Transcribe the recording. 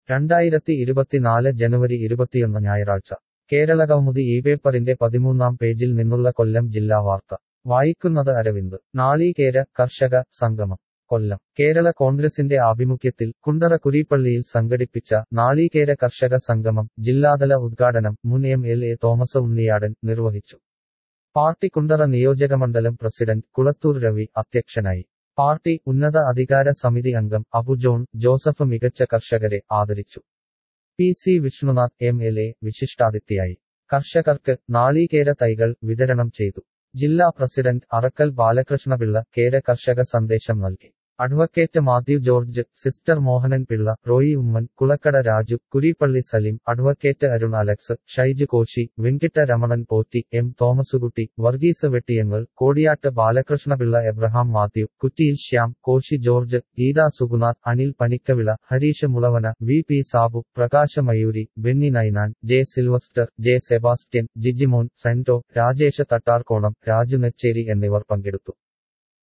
രണ്ടായിരത്തി ഇരുപത്തിനാല് ജനുവരി ഇരുപത്തിയൊന്ന് ഞായറാഴ്ച കേരളകൗമുദി ഈ പേപ്പറിന്റെ പതിമൂന്നാം പേജിൽ നിന്നുള്ള കൊല്ലം ജില്ലാ വാർത്ത വായിക്കുന്നത് അരവിന്ദ് നാളീകേര കർഷക സംഗമം കൊല്ലം കേരള കോൺഗ്രസിന്റെ ആഭിമുഖ്യത്തിൽ കുണ്ടറ കുരീപ്പള്ളിയിൽ സംഘടിപ്പിച്ച നാളീകേര കർഷക സംഗമം ജില്ലാതല ഉദ്ഘാടനം മുൻ M L A Thomas Unniyadan നിർവഹിച്ചു പാർട്ടി കുണ്ടറ നിയോജകമണ്ഡലം പ്രസിഡന്റ് കുളത്തൂർ രവി അധ്യക്ഷനായി പാർട്ടി ഉന്നത അധികാര സമിതി അംഗം അബു ജോൺ ജോസഫ് മികച്ച കർഷകരെ ആദരിച്ചു P C Vishnunath M L A വിശിഷ്ടാതിഥിയായി കർഷകർക്ക് നാളീകേര തൈകൾ വിതരണം ചെയ്തു ജില്ലാ പ്രസിഡന്റ് അറക്കൽ ബാലകൃഷ്ണപിള്ള കേര കർഷക സന്ദേശം നൽകി advocate Mathew George sister Mohanan Pillai Roy Oommen Kulakkada Raju Kurippally Saleem advocate Arun Alex Shaiju Koshy Venkita Ramanan Potti M Thomaskutty Varghese Vettiyangal Kodiyattu Balakrishnapillai Abraham Mathew Kuttiyil Shyam Koshy George Geetha Suganath Anil Panikkavila Harish Mulavana V P Sabu Prakash Mayoori Benny Ninan J Sylvester J Sebastian Jijimon Sento Rajesh Thattarkonam Raju Nechery എന്നിവർ പങ്കെടുത്തു